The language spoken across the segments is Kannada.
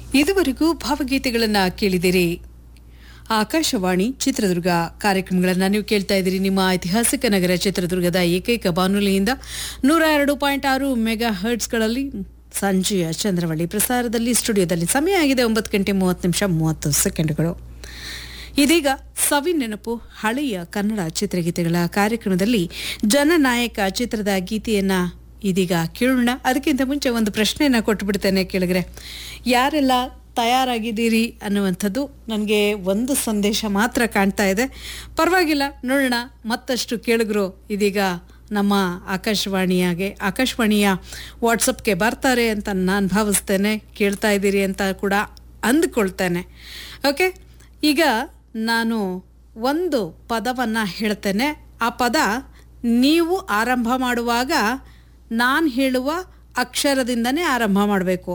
ಇದುವರೆಗೂ ಭಾವಗೀತೆಗಳನ್ನು ಕೇಳಿದಿರಿ ಆಕಾಶವಾಣಿ ಚಿತ್ರದುರ್ಗ ಕಾರ್ಯಕ್ರಮಗಳನ್ನು ನೀವು ಕೇಳ್ತಾ ಇದ್ದೀರಿ ನಿಮ್ಮ ಐತಿಹಾಸಿಕ ನಗರ ಚಿತ್ರದುರ್ಗದ ಏಕೈಕ ಬಾನುಲಿಯಿಂದ ನೂರ ಎರಡು ಪಾಯಿಂಟ್ ಆರು ಮೆಗಾ ಹರ್ಟ್ಸ್ಗಳಲ್ಲಿ ಸಂಜೆಯ ಚಂದ್ರವಳ್ಳಿ ಪ್ರಸಾರದಲ್ಲಿ ಸ್ಟುಡಿಯೋದಲ್ಲಿ ಸಮಯ ಆಗಿದೆ ಒಂಬತ್ತು ಗಂಟೆ ಮೂವತ್ತು ನಿಮಿಷ ಮೂವತ್ತು ಸೆಕೆಂಡ್ಗಳು ಇದೀಗ ಸವಿ ನೆನಪು ಹಳೆಯ ಕನ್ನಡ ಚಿತ್ರಗೀತೆಗಳ ಕಾರ್ಯಕ್ರಮದಲ್ಲಿ ಜನನಾಯಕ ಚಿತ್ರದ ಗೀತೆಯನ್ನ ಇದೀಗ ಕೇಳೋಣ ಅದಕ್ಕಿಂತ ಮುಂಚೆ ಒಂದು ಪ್ರಶ್ನೆಯನ್ನ ಕೊಟ್ಟು ಬಿಡ್ತೇನೆ ಕೇಳಿದ್ರೆ ಯಾರೆಲ್ಲ ತಯಾರಾಗಿದ್ದೀರಿ ಅನ್ನುವಂಥದ್ದು ನನಗೆ ಒಂದು ಸಂದೇಶ ಮಾತ್ರ ಕಾಣ್ತಾ ಇದೆ ಪರವಾಗಿಲ್ಲ ನೋಡೋಣ ಮತ್ತಷ್ಟು ಕೇಳಿದ್ರು ಇದೀಗ ನಮ್ಮ ಆಕಾಶವಾಣಿಯಾಗೆ ಆಕಾಶವಾಣಿಯ ವಾಟ್ಸಪ್ಗೆ ಬರ್ತಾರೆ ಅಂತ ನಾನು ಭಾವಿಸ್ತೇನೆ ಕೇಳ್ತಾ ಇದ್ದೀರಿ ಅಂತ ಕೂಡ ಅಂದ್ಕೊಳ್ತೇನೆ ಓಕೆ ಈಗ ನಾನು ಒಂದು ಪದವನ್ನು ಹೇಳ್ತೇನೆ ಆ ಪದ ನೀವು ಆರಂಭ ಮಾಡುವಾಗ ನಾನು ಹೇಳುವ ಅಕ್ಷರದಿಂದನೇ ಆರಂಭ ಮಾಡಬೇಕು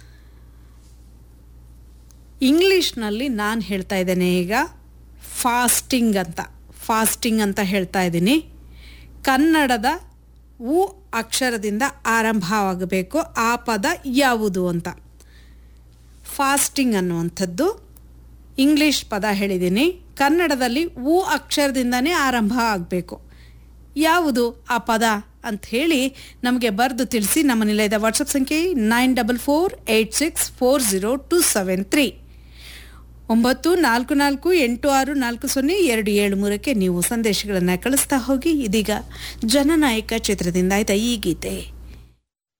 ಇಂಗ್ಲೀಷ್ನಲ್ಲಿ ನಾನು ಹೇಳ್ತಾ ಇದ್ದೇನೆ ಈಗ ಫಾಸ್ಟಿಂಗ್ ಅಂತ ಫಾಸ್ಟಿಂಗ್ ಅಂತ ಹೇಳ್ತಾ ಇದ್ದೀನಿ ಕನ್ನಡದ ಉ ಅಕ್ಷರದಿಂದ ಆರಂಭವಾಗಬೇಕು ಆ ಪದ ಯಾವುದು ಅಂತ ಫಾಸ್ಟಿಂಗ್ ಅನ್ನುವಂಥದ್ದು ಇಂಗ್ಲೀಷ್ ಪದ ಹೇಳಿದ್ದೀನಿ ಕನ್ನಡದಲ್ಲಿ ಉ ಅಕ್ಷರದಿಂದನೇ ಆರಂಭ ಆಗಬೇಕು ಯಾವುದು ಆ ಪದ ಅಂತ ಹೇಳಿ ನಮಗೆ ಬರೆದು ತಿಳಿಸಿ ನಮ್ಮ ನಿಲಯದ ವಾಟ್ಸಪ್ ಸಂಖ್ಯೆ nine double four eight six four zero two seven three ಒಂಬತ್ತು ನಾಲ್ಕು ನಾಲ್ಕು ಎಂಟು ಆರು ನಾಲ್ಕು ಸೊನ್ನೆ ಎರಡು ಏಳು ಮೂರಕ್ಕೆ ನೀವು ಸಂದೇಶಗಳನ್ನು ಕಳಿಸ್ತಾ ಹೋಗಿ ಇದೀಗ ಜನನಾಯಕ ಚಿತ್ರದಿಂದ ಆಯ್ತಾ ಈ ಗೀತೆ